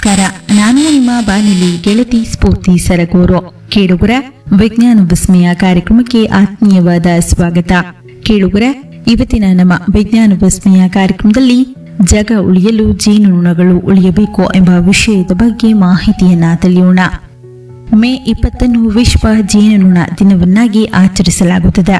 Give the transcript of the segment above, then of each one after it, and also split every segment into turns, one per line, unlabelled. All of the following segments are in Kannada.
ನಮಸ್ಕಾರ ನಾನು ನಿಮ್ಮ ಬಾನುಲಿ ಗೆಳತಿ ಸ್ಫೂರ್ತಿ ಸರಗೂರು ಕೇಳುಗರ ವಿಜ್ಞಾನ ವಿಸ್ಮಯ ಕಾರ್ಯಕ್ರಮಕ್ಕೆ ಆತ್ಮೀಯವಾದ ಸ್ವಾಗತ ಕೇಳುಗರ ಇವತ್ತಿನ ನಮ್ಮ ವಿಜ್ಞಾನ ವಿಸ್ಮಯ ಕಾರ್ಯಕ್ರಮದಲ್ಲಿ ಜಗ ಉಳಿಯಲು ಜೇನುನೊಣಗಳು ಉಳಿಯಬೇಕು ಎಂಬ ವಿಷಯದ ಬಗ್ಗೆ ಮಾಹಿತಿಯನ್ನ ತಿಳಿಯೋಣ ಮೇ ಇಪ್ಪತ್ತನ್ನು ವಿಶ್ವ ಜೇನುನೊಣ ದಿನವನ್ನಾಗಿ ಆಚರಿಸಲಾಗುತ್ತದೆ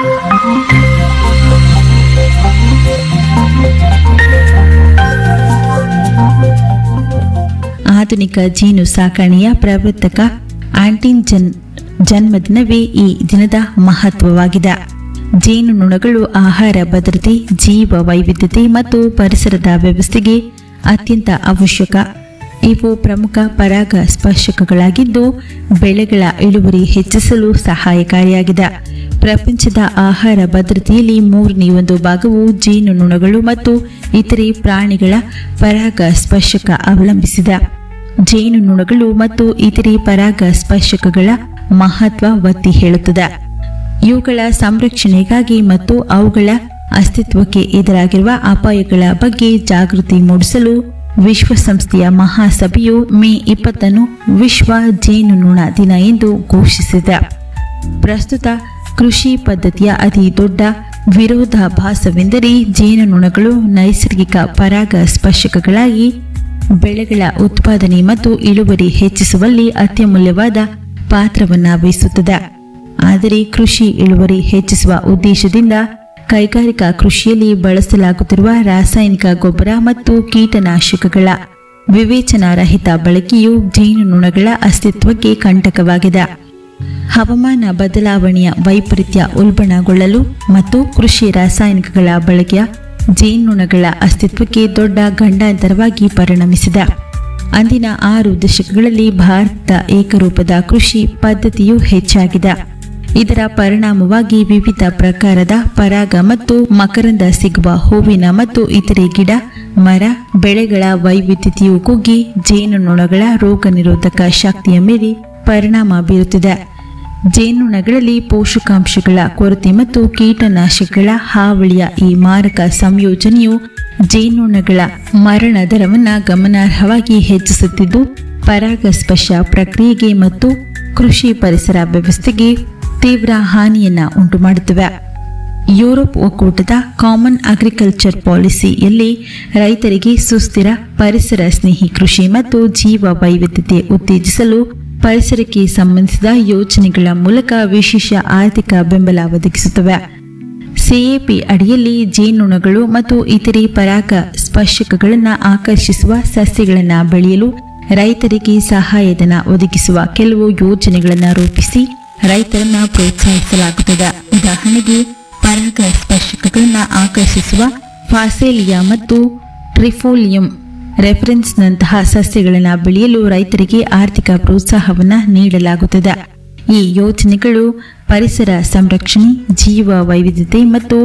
ಆಧುನಿಕ ಜೇನು ಸಾಕಣೆಯ ಪ್ರವರ್ತಕ ಆಂಟಿನ್ ಜನ್ ಜನ್ಮದಿನವೇ ಈ ದಿನದ ಮಹತ್ವವಾಗಿದೆ ಜೇನುನೊಣಗಳು ಆಹಾರ ಭದ್ರತೆ ಜೀವ ವೈವಿಧ್ಯತೆ ಮತ್ತು ಪರಿಸರದ ವ್ಯವಸ್ಥೆಗೆ ಅತ್ಯಂತ ಅವಶ್ಯಕ ಇವು ಪ್ರಮುಖ ಪರಾಗ ಸ್ಪರ್ಶಕಗಳಾಗಿದ್ದು ಬೆಳೆಗಳ ಇಳುವರಿ ಹೆಚ್ಚಿಸಲು ಸಹಾಯಕಾರಿಯಾಗಿದೆ ಪ್ರಪಂಚದ ಆಹಾರ ಭದ್ರತೆಯಲ್ಲಿ ಮೂರನೇ ಒಂದು ಭಾಗವು ಜೇನುನೊಣಗಳು ಮತ್ತು ಇತರೆ ಪ್ರಾಣಿಗಳ ಪರಾಗ ಸ್ಪರ್ಶಕ ಅವಲಂಬಿಸಿದೆ ಜೇನುನೊಣಗಳು ಮತ್ತು ಇತರೆ ಪರಾಗ ಸ್ಪರ್ಶಕಗಳ ಮಹತ್ವ ಒತ್ತಿ ಹೇಳುತ್ತದೆ ಇವುಗಳ ಸಂರಕ್ಷಣೆಗಾಗಿ ಮತ್ತು ಅವುಗಳ ಅಸ್ತಿತ್ವಕ್ಕೆ ಎದುರಾಗಿರುವ ಅಪಾಯಗಳ ಬಗ್ಗೆ ಜಾಗೃತಿ ಮೂಡಿಸಲು ವಿಶ್ವಸಂಸ್ಥೆಯ ಮಹಾಸಭೆಯು ಮೇ ಇಪ್ಪತ್ತನ್ನು ವಿಶ್ವ ಜೇನುನೊಣ ದಿನ ಎಂದು ಘೋಷಿಸಿದೆ ಪ್ರಸ್ತುತ ಕೃಷಿ ಪದ್ಧತಿಯ ಅತಿ ದೊಡ್ಡ ವಿರೋಧಾಭಾಸವೆಂದರೆ ಜೇನುನೊಣಗಳು ನೈಸರ್ಗಿಕ ಪರಾಗ ಸ್ಪರ್ಶಕಗಳಾಗಿ ಬೆಳೆಗಳ ಉತ್ಪಾದನೆ ಮತ್ತು ಇಳುವರಿ ಹೆಚ್ಚಿಸುವಲ್ಲಿ ಅತ್ಯಮೂಲ್ಯವಾದ ಪಾತ್ರವನ್ನು ವಹಿಸುತ್ತದೆ ಆದರೆ ಕೃಷಿ ಇಳುವರಿ ಹೆಚ್ಚಿಸುವ ಉದ್ದೇಶದಿಂದ ಕೈಗಾರಿಕಾ ಕೃಷಿಯಲ್ಲಿ ಬಳಸಲಾಗುತ್ತಿರುವ ರಾಸಾಯನಿಕ ಗೊಬ್ಬರ ಮತ್ತು ಕೀಟನಾಶಕಗಳ ವಿವೇಚನಾರಹಿತ ಬಳಕೆಯು ಜೇನುನೊಣಗಳ ಅಸ್ತಿತ್ವಕ್ಕೆ ಕಂಟಕವಾಗಿದೆ ಹವಾಮಾನ ಬದಲಾವಣೆಯ ವೈಪರೀತ್ಯ ಉಲ್ಬಣಗೊಳ್ಳಲು ಮತ್ತು ಕೃಷಿ ರಾಸಾಯನಿಕಗಳ ಬಳಕೆಯ ಜೇನುನೊಣಗಳ ಅಸ್ತಿತ್ವಕ್ಕೆ ದೊಡ್ಡ ಗಂಡಾಂತರವಾಗಿ ಪರಿಣಮಿಸಿದೆ ಅಂದಿನ ಆರು ದಶಕಗಳಲ್ಲಿ ಭಾರತ ಏಕರೂಪದ ಕೃಷಿ ಪದ್ಧತಿಯು ಹೆಚ್ಚಾಗಿದೆ ಇದರ ಪರಿಣಾಮವಾಗಿ ವಿವಿಧ ಪ್ರಕಾರದ ಪರಾಗ ಮತ್ತು ಮಕರಂದ ಸಿಗುವ ಹೂವಿನ ಮತ್ತು ಇತರೆ ಗಿಡ ಮರ ಬೆಳೆಗಳ ವೈವಿಧ್ಯತೆಯು ಕುಗ್ಗಿ ಜೇನುನೊಣಗಳ ರೋಗ ನಿರೋಧಕ ಶಕ್ತಿಯ ಮೇಲೆ ಪರಿಣಾಮ ಬೀರುತ್ತಿದೆ ಜೇನುನೊಣಗಳಲ್ಲಿ ಪೋಷಕಾಂಶಗಳ ಕೊರತೆ ಮತ್ತು ಕೀಟನಾಶಕಗಳ ಹಾವಳಿಯ ಈ ಮಾರಕ ಸಂಯೋಜನೆಯು ಜೇನುನೊಣಗಳ ಮರಣ ದರವನ್ನು ಗಮನಾರ್ಹವಾಗಿ ಹೆಚ್ಚಿಸುತ್ತಿದ್ದು ಪರಾಗಸ್ಪರ್ಶ ಪ್ರಕ್ರಿಯೆಗೆ ಮತ್ತು ಕೃಷಿ ಪರಿಸರ ವ್ಯವಸ್ಥೆಗೆ ತೀವ್ರ ಹಾನಿಯನ್ನ ಉಂಟುಮಾಡುತ್ತವೆ ಯುರೋಪ್ ಒಕ್ಕೂಟದ ಕಾಮನ್ ಅಗ್ರಿಕಲ್ಚರ್ ಪಾಲಿಸಿಯಲ್ಲಿ ರೈತರಿಗೆ ಸುಸ್ಥಿರ ಪರಿಸರ ಸ್ನೇಹಿ ಕೃಷಿ ಮತ್ತು ಜೀವ ವೈವಿಧ್ಯತೆ ಉತ್ತೇಜಿಸಲು ಪರಿಸರಕ್ಕೆ ಸಂಬಂಧಿಸಿದ ಯೋಜನೆಗಳ ಮೂಲಕ ವಿಶೇಷ ಆರ್ಥಿಕ ಬೆಂಬಲ ಒದಗಿಸುತ್ತವೆ ಸಿಎಪಿ ಅಡಿಯಲ್ಲಿ ಜೇನುನೊಣಗಳು ಮತ್ತು ಇತರೆ ಪರಾಗ ಸ್ಪರ್ಶಕಗಳನ್ನು ಆಕರ್ಷಿಸುವ ಸಸ್ಯಗಳನ್ನು ಬೆಳೆಯಲು ರೈತರಿಗೆ ಸಹಾಯಧನ ಒದಗಿಸುವ ಕೆಲವು ಯೋಜನೆಗಳನ್ನು ರೂಪಿಸಿ ರೈತರನ್ನ ಪ್ರೋತ್ಸಾಹಿಸಲಾಗುತ್ತದೆ ಉದಾಹರಣೆಗೆ ಪರಾಗ ಸ್ಪರ್ಶಕಗಳನ್ನು ಆಕರ್ಷಿಸುವ ಫಾಸೇಲಿಯಾ ಮತ್ತು ಟ್ರಿಫೋಲಿಯಂ ರೆಫರೆನ್ಸ್ನಂತಹ ಸಸ್ಯಗಳನ್ನು ಬೆಳೆಯಲು ರೈತರಿಗೆ ಆರ್ಥಿಕ ಪ್ರೋತ್ಸಾಹವನ್ನು ನೀಡಲಾಗುತ್ತದೆ ಈ ಯೋಜನೆಗಳು ಪರಿಸರ ಸಂರಕ್ಷಣೆ ಜೀವ ವೈವಿಧ್ಯತೆ ಮತ್ತು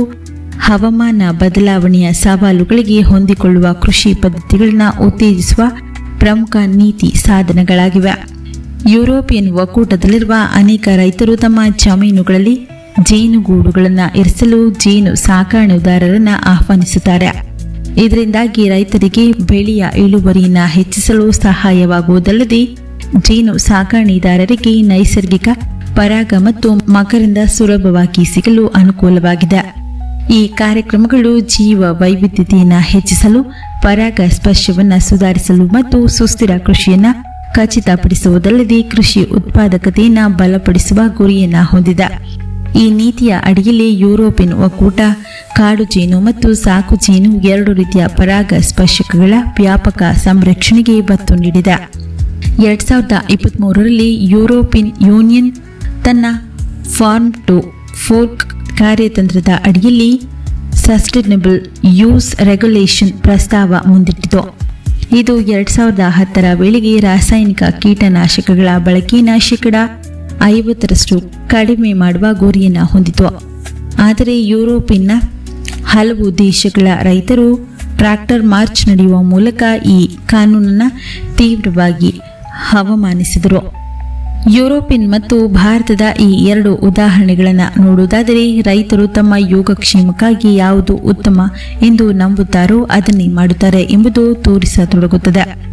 ಹವಾಮಾನ ಬದಲಾವಣೆಯ ಸವಾಲುಗಳಿಗೆ ಹೊಂದಿಕೊಳ್ಳುವ ಕೃಷಿ ಪದ್ಧತಿಗಳನ್ನು ಉತ್ತೇಜಿಸುವ ಪ್ರಮುಖ ನೀತಿ ಸಾಧನಗಳಾಗಿವೆ ಯುರೋಪಿಯನ್ ಒಕ್ಕೂಟದಲ್ಲಿರುವ ಅನೇಕ ರೈತರು ತಮ್ಮ ಜಮೀನುಗಳಲ್ಲಿ ಜೇನುಗೂಡುಗಳನ್ನು ಇರಿಸಲು ಜೇನು ಸಾಕಾಣೆದಾರರನ್ನು ಆಹ್ವಾನಿಸುತ್ತಾರೆ ಇದರಿಂದಾಗಿ ರೈತರಿಗೆ ಬೆಳೆಯ ಇಳುವರಿಯನ್ನ ಹೆಚ್ಚಿಸಲು ಸಹಾಯವಾಗುವುದಲ್ಲದೆ ಜೇನು ಸಾಕಾಣೆದಾರರಿಗೆ ನೈಸರ್ಗಿಕ ಪರಾಗ ಮತ್ತು ಮಕರಿಂದ ಸುಲಭವಾಗಿ ಸಿಗಲು ಅನುಕೂಲವಾಗಿದೆ ಈ ಕಾರ್ಯಕ್ರಮಗಳು ಜೀವ ವೈವಿಧ್ಯತೆಯನ್ನು ಹೆಚ್ಚಿಸಲು ಪರಾಗ ಸ್ಪರ್ಶವನ್ನು ಸುಧಾರಿಸಲು ಮತ್ತು ಸುಸ್ಥಿರ ಕೃಷಿಯನ್ನ ಖಚಿತಪಡಿಸುವುದಲ್ಲದೆ ಕೃಷಿ ಉತ್ಪಾದಕತೆಯನ್ನು ಬಲಪಡಿಸುವ ಗುರಿಯನ್ನ ಹೊಂದಿದೆ ಈ ನೀತಿಯ ಅಡಿಯಲ್ಲಿ ಯುರೋಪಿಯನ್ ಒಕ್ಕೂಟ ಕಾಡು ಜೇನು ಮತ್ತು ಸಾಕು ಜೇನು ಎರಡು ರೀತಿಯ ಪರಾಗ ಸ್ಪರ್ಶಕಗಳ ವ್ಯಾಪಕ ಸಂರಕ್ಷಣೆಗೆ ಒತ್ತು ನೀಡಿದೆ ಎರಡ್ ಸಾವಿರದ ಇಪ್ಪತ್ತ್ಮೂರರಲ್ಲಿ ಯುರೋಪಿಯನ್ ಯೂನಿಯನ್ ತನ್ನ ಫಾರ್ಮ್ ಟು ಫೋರ್ಕ್ ಕಾರ್ಯತಂತ್ರದ ಅಡಿಯಲ್ಲಿ ಸಸ್ಟೈನಬಲ್ ಯೂಸ್ ರೆಗ್ಯುಲೇಷನ್ ಪ್ರಸ್ತಾವ ಮುಂದಿಟ್ಟಿತು ಇದು ಎರಡ್ ಸಾವಿರದ ಹತ್ತರ ವೇಳೆಗೆ ರಾಸಾಯನಿಕ ಕೀಟನಾಶಕಗಳ ಬಳಕೆಯನ್ನು ಶೇಕಡ ಐವತ್ತರಷ್ಟು ಕಡಿಮೆ ಮಾಡುವ ಗುರಿಯನ್ನು ಹೊಂದಿತು ಆದರೆ ಯುರೋಪಿನ ಹಲವು ದೇಶಗಳ ರೈತರು ಟ್ರ್ಯಾಕ್ಟರ್ ಮಾರ್ಚ್ ನಡೆಯುವ ಮೂಲಕ ಈ ಕಾನೂನನ್ನು ತೀವ್ರವಾಗಿ ಹವಾಮಾನಿಸಿದರು ಯುರೋಪಿಯನ್ ಮತ್ತು ಭಾರತದ ಈ ಎರಡು ಉದಾಹರಣೆಗಳನ್ನು ನೋಡುವುದಾದರೆ ರೈತರು ತಮ್ಮ ಯೋಗಕ್ಷೇಮಕ್ಕಾಗಿ ಯಾವುದು ಉತ್ತಮ ಎಂದು ನಂಬುತ್ತಾರೋ ಅದನ್ನೇ ಮಾಡುತ್ತಾರೆ ಎಂಬುದು ತೋರಿಸತೊಡಗುತ್ತದೆ